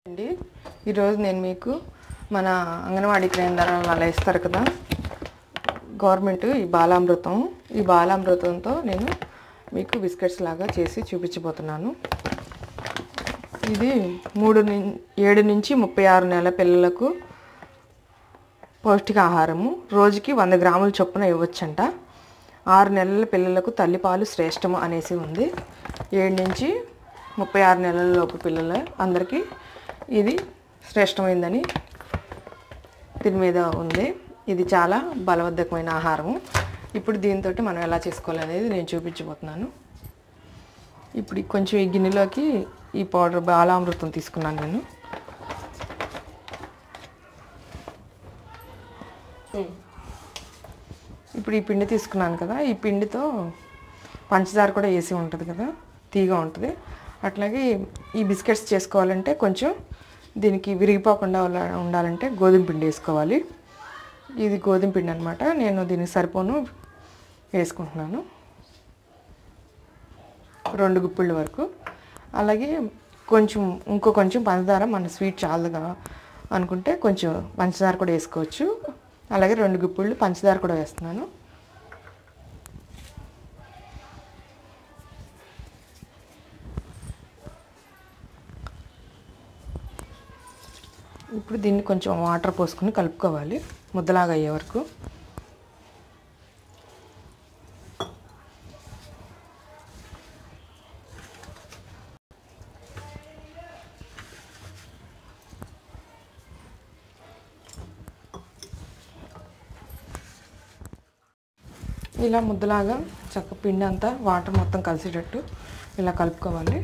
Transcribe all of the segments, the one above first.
అండి ఈరోజు నేను మీకు మన అంగన్వాడీ కేంద్రాలు అలా ఇస్తారు కదా గవర్నమెంట్ ఈ బాలామృతం ఈ బాలామృతంతో నేను మీకు బిస్కెట్స్ లాగా చేసి చూపించబోతున్నాను ఇది మూడు నుం- ఏడు నుంచి ముప్పై ఆరు నెలల పిల్లలకు పౌష్టికాహారము రోజుకి వంద గ్రాముల చొప్పున ఇవ్వచ్చంట ఆరు నెలల పిల్లలకు తల్లిపాలు శ్రేష్టము అనేసి ఉంది ఏడు నుంచి ముప్పై ఆరు నెలల లోపు పిల్లల అందరికీ ఇది శ్రేష్టమైందని దీని మీద ఉంది ఇది చాలా బలవర్ధకమైన ఆహారము ఇప్పుడు దీంతో మనం ఎలా చేసుకోవాలనేది నేను చూపించబోతున్నాను ఇప్పుడు ఈ కొంచెం ఈ గిన్నెలోకి ఈ పౌడర్ బాలామృతం తీసుకున్నాను నేను ఇప్పుడు ఈ పిండి తీసుకున్నాను కదా ఈ పిండితో పంచదార కూడా వేసి ఉంటుంది కదా తీగా ఉంటుంది అట్లాగే ఈ బిస్కెట్స్ చేసుకోవాలంటే కొంచెం దీనికి విరిగిపోకుండా ఉండ- ఉండాలంటే గోధుమ పిండి వేసుకోవాలి ఇది గోధుమ పిండి అనమాట నేను దీనికి సరిపోను వేసుకుంటున్నాను రెండు గుప్పిళ్ళ వరకు అలాగే కొంచెం ఇంకో కొంచెం పంచదార మన స్వీట్ చాలుగా అనుకుంటే కొంచెం పంచదార కూడా వేసుకోవచ్చు అలాగే రెండు గుప్పిళ్ళు పంచదార కూడా వేస్తున్నాను ఇప్పుడు దీన్ని కొంచెం వాటర్ పోసుకొని కలుపుకోవాలి ముద్దలాగా అయ్యే వరకు ఇలా ముద్దలాగా చక్క పిండి అంతా వాటర్ మొత్తం కలిసేటట్టు ఇలా కలుపుకోవాలి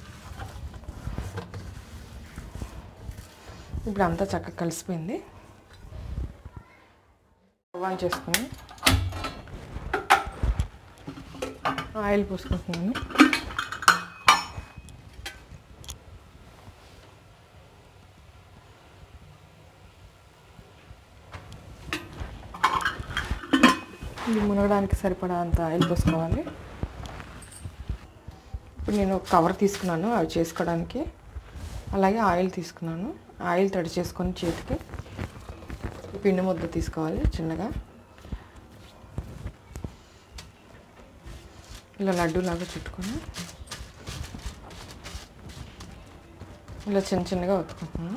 ఇప్పుడు అంతా చక్కగా కలిసిపోయింది ఆన్ చేసుకుని ఆయిల్ పోసుకుంటున్నాను ఇది మునగడానికి సరిపడా అంత ఆయిల్ పోసుకోవాలి ఇప్పుడు నేను ఒక కవర్ తీసుకున్నాను అవి చేసుకోవడానికి అలాగే ఆయిల్ తీసుకున్నాను ఆయిల్ తడి చేసుకొని చేతికి పిండి ముద్ద తీసుకోవాలి చిన్నగా ఇలా లడ్డూలాగా చుట్టుకొని ఇలా చిన్న చిన్నగా ఒత్తుకుంటున్నాను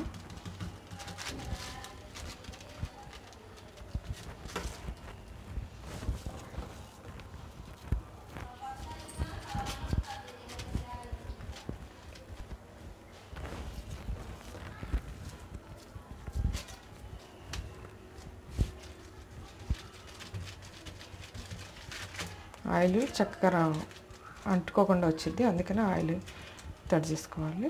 ఆయిల్ చక్కగా రా అంటుకోకుండా వచ్చింది అందుకని ఆయిల్ తడి చేసుకోవాలి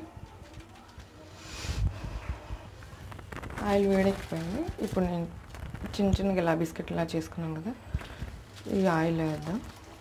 ఆయిల్ వేడెక్కిపోయింది ఇప్పుడు నేను చిన్న చిన్నగా ఇలా బిస్కెట్ ఇలా చేసుకున్నాను కదా ఈ ఆయిల్ వేద్దాం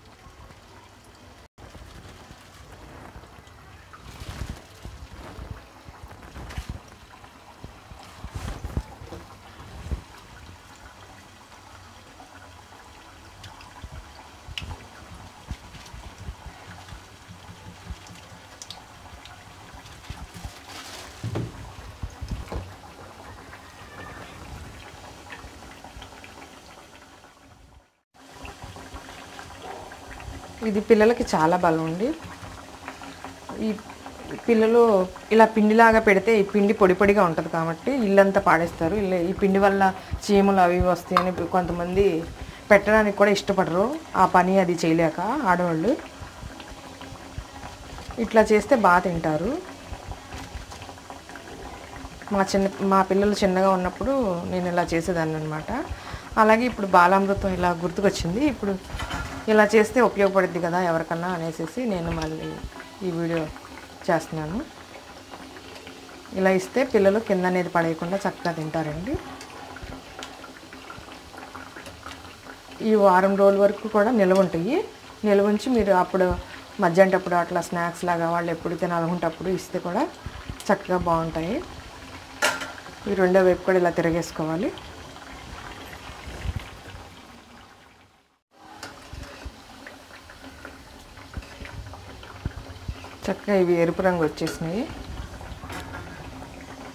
ఇది పిల్లలకి చాలా బలం అండి ఈ పిల్లలు ఇలా పిండిలాగా పెడితే ఈ పిండి పొడి పొడిగా ఉంటుంది కాబట్టి ఇల్లంతా పాడేస్తారు ఇలా ఈ పిండి వల్ల చీమలు అవి ఇవి వస్తాయని కొంతమంది పెట్టడానికి కూడా ఇష్టపడరు ఆ పని అది చేయలేక ఆడవాళ్ళు ఇట్లా చేస్తే బాగా తింటారు మా చిన్న మా పిల్లలు చిన్నగా ఉన్నప్పుడు నేను ఇలా చేసేదాన్ని అనమాట అలాగే ఇప్పుడు బాలామృతం ఇలా గుర్తుకొచ్చింది ఇప్పుడు ఇలా చేస్తే ఉపయోగపడుద్ది కదా ఎవరికన్నా అనేసి నేను మళ్ళీ ఈ వీడియో చేస్తున్నాను ఇలా ఇస్తే పిల్లలు కింద అనేది పడేయకుండా చక్కగా తింటారండి ఈ వారం రోజుల వరకు కూడా నిల్వ ఉంటాయి నిల్వ ఉంచి మీరు అప్పుడు మధ్యాహ్నటప్పుడు అట్లా స్నాక్స్ లాగా వాళ్ళు ఎప్పుడు తినాలనుకుంటప్పుడు ఇస్తే కూడా చక్కగా బాగుంటాయి ఈ రెండో వైపు కూడా ఇలా తిరగేసుకోవాలి చక్కగా ఇవి ఎరుపు రంగు వచ్చేసినాయి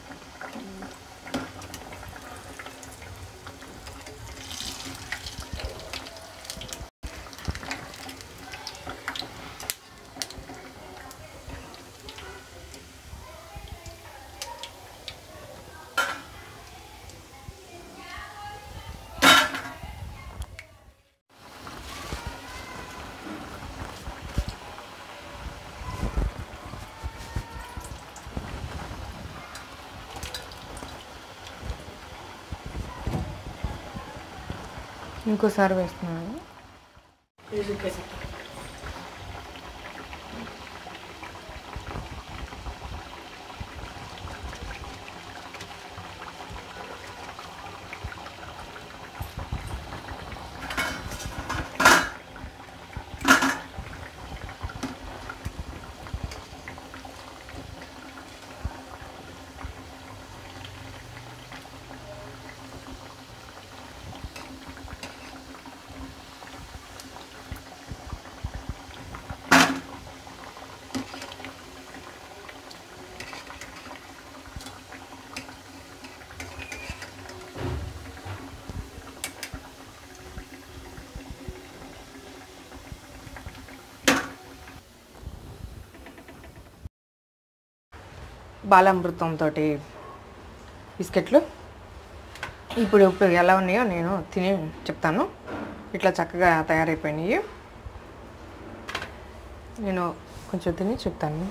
ఇంకోసారి వేస్తున్నాను బాలామృతంతో బిస్కెట్లు ఇప్పుడు ఇప్పుడు ఎలా ఉన్నాయో నేను తిని చెప్తాను ఇట్లా చక్కగా తయారైపోయినాయి నేను కొంచెం తిని చెప్తాను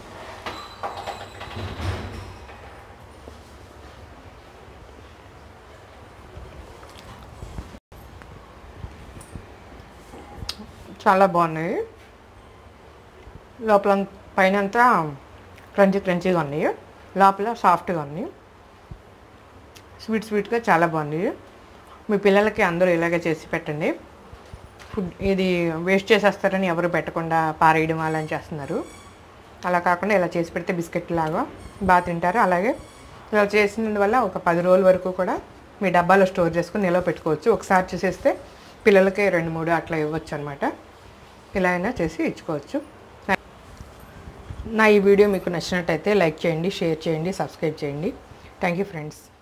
చాలా బాగున్నాయి లోపల పైన అంతా క్రంచీ క్రంచీగా ఉన్నాయి లోపల సాఫ్ట్గా ఉన్నాయి స్వీట్ స్వీట్గా చాలా బాగున్నాయి మీ పిల్లలకి అందరూ ఇలాగే చేసి పెట్టండి ఫుడ్ ఇది వేస్ట్ చేసేస్తారని ఎవరు పెట్టకుండా పారేయడం అలా చేస్తున్నారు అలా కాకుండా ఇలా చేసి పెడితే బిస్కెట్ లాగా బాగా తింటారు అలాగే ఇలా చేసినందువల్ల ఒక పది రోజుల వరకు కూడా మీ డబ్బాలో స్టోర్ చేసుకుని నిల్వ పెట్టుకోవచ్చు ఒకసారి చేసేస్తే పిల్లలకి రెండు మూడు అట్లా ఇవ్వచ్చు అనమాట ఇలా అయినా చేసి ఇచ్చుకోవచ్చు నా ఈ వీడియో మీకు నచ్చినట్టయితే లైక్ చేయండి షేర్ చేయండి సబ్స్క్రైబ్ చేయండి థ్యాంక్ యూ ఫ్రెండ్స్